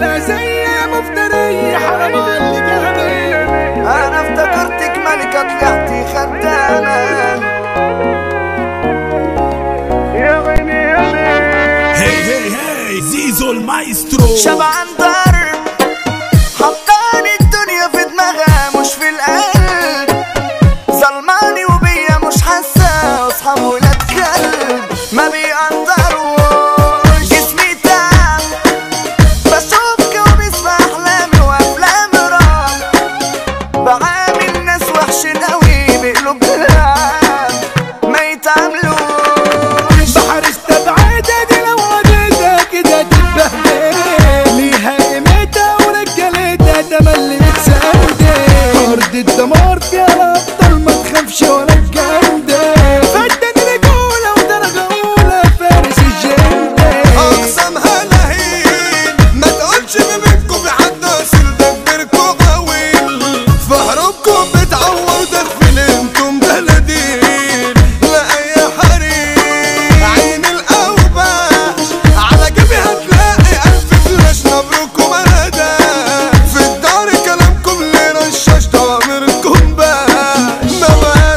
لهلا زي مفتري حرام على اللي جابك انا افتكرتك ملكة طلعتي خدامة هي هي هي زيزو المايسترو شبعان ضرب حطاني الدنيا في دماغها مش في القلب ظلماني وبيا مش حاسة اصحاب ولاد كلب ما بيقدروش جسمي تعب بشوف كوابيس في احلامي وافلام رعب بعامل ناس وحشين قوي بقلوب دلع ما يتعاملوش بحر استبعدها دي لو عديتها كده تتبهدل ليها قيمتها ورجالتها تملي متسندل ارض الدمار فيها ابطال ما تخافش ولا تجندل فدان رجوله ودرجه اولى فارس الجندل اقسمها لهين ما تقولش ما بينكم في حد اصل دبركم غويل في حروبكم بتعور تغفل انتم بلدين لا اي حريم عين الاوباش على جيبي هتلاقي الف فلاش نبركم هدى في الدار كلامكم اللي رشاش ضميركم باش ما بقى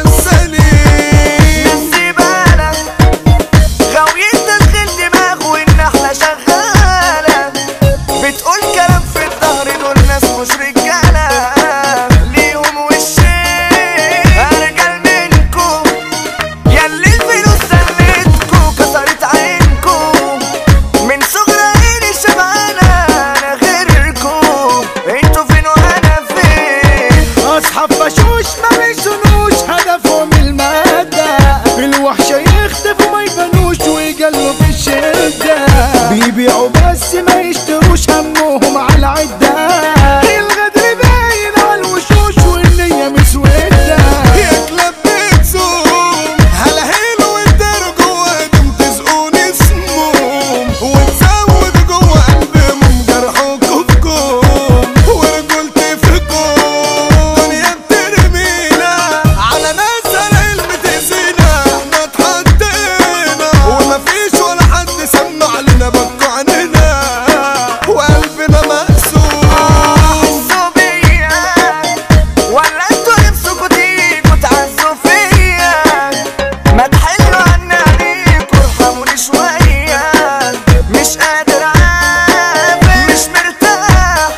سليم الزبالة غاويين تشغيل دماغ والنحلة شغالة بتقول كلام في الظهر دول ناس مش رجالة ليهم وشين أرجل منكم ياللي الفلوس سلتكوا كسرت عينكم من صغر عيني شبعانة أنا غيركم انتوا فين وأنا فين اصحاب بشوش ما بيسنوش هدفهم المادة الوحشة يختفوا ما يبانوش ويجلوا في الشدة بيبيعوا بس ما يشتروش همهم على العدة الغدر باين على الوشوش والنية مسودة يكلب بتزوم هلا هيلو وانتروا جوا ايدهم تزقوني سموم وتزود جوا قلبهم جرحكم فيكم ورجولتي فيكم دنيا بترمينا على ناس العلم تأذينا احنا اتحطينا ومفيش ولا حد سمع لنا بكوا عننا وقلبنا مقسوم حسوا بيا ولا انتوا نفسكوا تيجوا تعزوا فيا ما تحلوا عني عليكوا ارحموني شوية مش قادر عافر مش مرتاح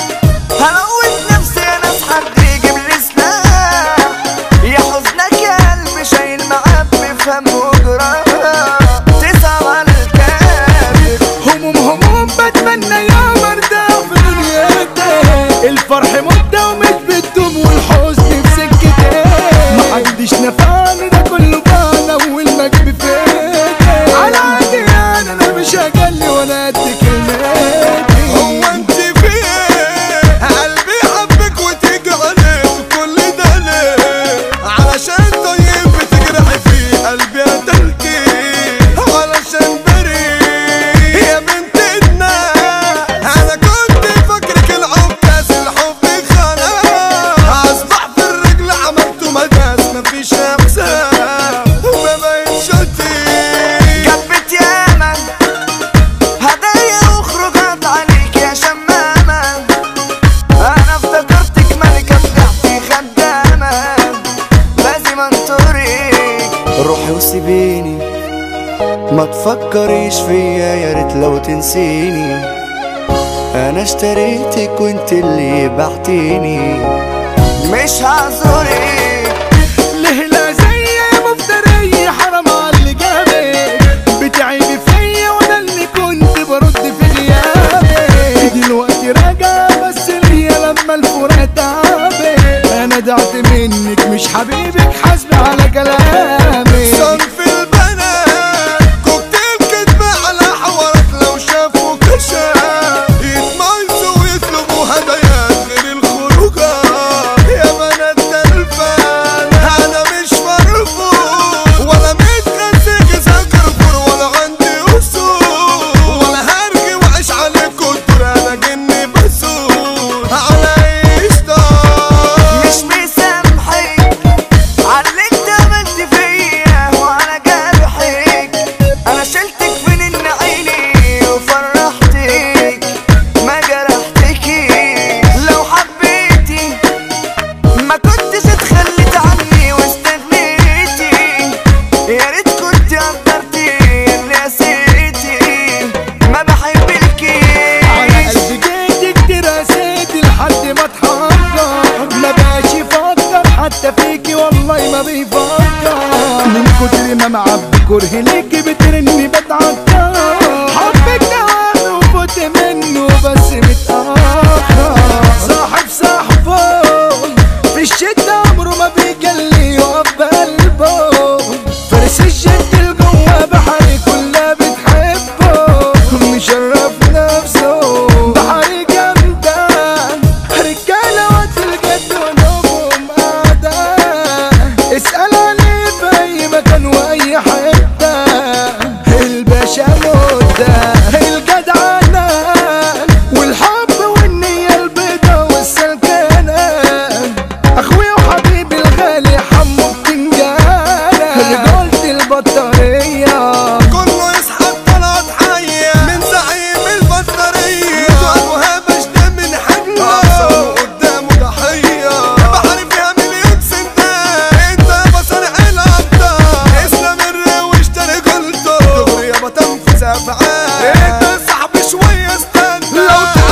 هموت نفسي يا ناس حد يجيب لي سلاح يا حزنك يا قلبي شايل معاه بفهم وجراح تصعب على الكافر هموم هموم بتمنى يا مرتاح في دنياك الفرح مدة ومش بتدوم والحزن في سكتك محدش نفعني ده كله بانا والمجد فيك على عادي انا انا مش هجلي ولا قد كلماتي هو انت في ايه قلبي حبك وتيجي عليه كل ده ليه علشان طيب بتجرحي في قلبي قتلتي علشان بريء يا بنت الناس انا كنت فاكرك العكاز الحب خلاص اصبح في الرجل عملته مداس مفيش احساس ما بقتش اطيق جبت ياما هدايا وخروجات عليك يا شمامة أنا افتكرتك ملكة طلعتي خدامة لازم انطريك روحي وسيبيني ما تفكريش فيا يا ريت لو تنسيني انا اشتريتك وانت اللي بعتيني مش هعذرك لهلا زي مفتري حرام على اللي جابك بتعيبي فيا وانا اللي كنت برد في غيابك دلوقتي راجع بس ليا لما الفراق تعبك انا دعت منك مش حبيبك حاسبي على كلامك صنف البنات كوكتيل كدب على حوارات لو شافوا كشاف يتميزوا ويطلبوا هدايات غير الخروجات يا بنات تلفان انا مش مرفوض ولا متغسل ذاكر فور ولا عندي اصول ولا هرجي واعيش عليكوا الدور انا جني بسود على ايش مش مسامحك معاه انت صاحبي شوية استنى لو